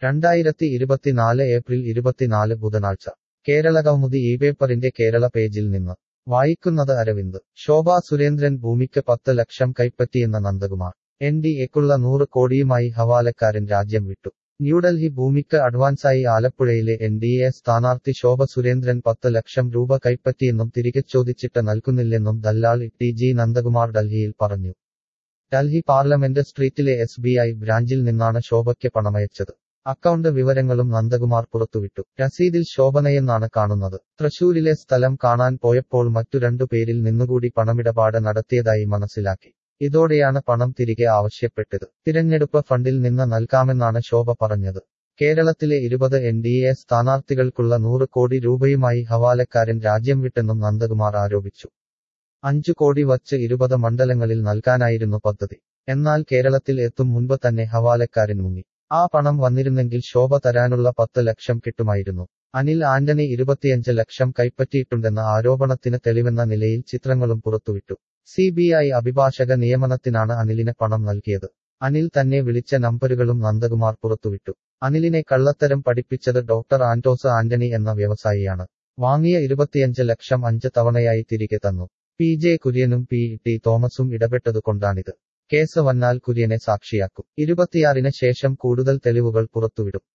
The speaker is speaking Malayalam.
രണ്ടായിരത്തി ഇരുപത്തിനാല് ഏപ്രിൽ ഇരുപത്തിനാല് ബുധനാഴ്ച കേരള കൗമുദി ഈ പേപ്പറിന്റെ കേരള പേജിൽ നിന്ന് വായിക്കുന്നത് അരവിന്ദ് ശോഭാ സുരേന്ദ്രൻ ഭൂമിക്ക് പത്ത് ലക്ഷം കൈപ്പറ്റിയെന്ന നന്ദകുമാർ എൻ ഡി എക്കുള്ള നൂറ് കോടിയുമായി ഹവാലക്കാരൻ രാജ്യം വിട്ടു ന്യൂഡൽഹി ഭൂമിക്ക് അഡ്വാൻസായി ആലപ്പുഴയിലെ എൻ ഡി എ സ്ഥാനാർത്ഥി ശോഭ സുരേന്ദ്രൻ പത്ത് ലക്ഷം രൂപ കൈപ്പറ്റിയെന്നും തിരികെ ചോദിച്ചിട്ട് നൽകുന്നില്ലെന്നും ദല്ലാൾ ടി ജി നന്ദകുമാർ ഡൽഹിയിൽ പറഞ്ഞു ഡൽഹി പാർലമെന്റ് സ്ട്രീറ്റിലെ എസ് ബി ഐ ബ്രാഞ്ചിൽ നിന്നാണ് ശോഭയ്ക്ക് പണമയച്ചത് അക്കൗണ്ട് വിവരങ്ങളും നന്ദകുമാർ പുറത്തുവിട്ടു രസീതിൽ ശോഭനയെന്നാണ് കാണുന്നത് തൃശൂരിലെ സ്ഥലം കാണാൻ പോയപ്പോൾ മറ്റു രണ്ടു പേരിൽ നിന്നുകൂടി പണമിടപാട് നടത്തിയതായി മനസ്സിലാക്കി ഇതോടെയാണ് പണം തിരികെ ആവശ്യപ്പെട്ടത് തിരഞ്ഞെടുപ്പ് ഫണ്ടിൽ നിന്ന് നൽകാമെന്നാണ് ശോഭ പറഞ്ഞത് കേരളത്തിലെ ഇരുപത് എൻ ഡി എ സ്ഥാനാർത്ഥികൾക്കുള്ള നൂറ് കോടി രൂപയുമായി ഹവാലക്കാരൻ രാജ്യം വിട്ടെന്നും നന്ദകുമാർ ആരോപിച്ചു അഞ്ചു കോടി വച്ച് ഇരുപത് മണ്ഡലങ്ങളിൽ നൽകാനായിരുന്നു പദ്ധതി എന്നാൽ കേരളത്തിൽ എത്തും മുൻപ് തന്നെ ഹവാലക്കാരൻ മുങ്ങി ആ പണം വന്നിരുന്നെങ്കിൽ ശോഭ തരാനുള്ള പത്ത് ലക്ഷം കിട്ടുമായിരുന്നു അനിൽ ആന്റണി ഇരുപത്തിയഞ്ച് ലക്ഷം കൈപ്പറ്റിയിട്ടുണ്ടെന്ന ആരോപണത്തിന് തെളിവെന്ന നിലയിൽ ചിത്രങ്ങളും പുറത്തുവിട്ടു സി ബി ഐ അഭിഭാഷക നിയമനത്തിനാണ് അനിലിന് പണം നൽകിയത് അനിൽ തന്നെ വിളിച്ച നമ്പറുകളും നന്ദകുമാർ പുറത്തുവിട്ടു അനിലിനെ കള്ളത്തരം പഠിപ്പിച്ചത് ഡോക്ടർ ആന്റോസ് ആന്റണി എന്ന വ്യവസായിയാണ് വാങ്ങിയ ഇരുപത്തിയഞ്ച് ലക്ഷം അഞ്ച് തവണയായി തിരികെ തന്നു പി ജെ കുര്യനും പി ടി തോമസും ഇടപെട്ടതുകൊണ്ടാണിത് കേസ് വന്നാൽ കുര്യനെ സാക്ഷിയാക്കും ഇരുപത്തിയാറിന് ശേഷം കൂടുതൽ തെളിവുകൾ പുറത്തുവിടും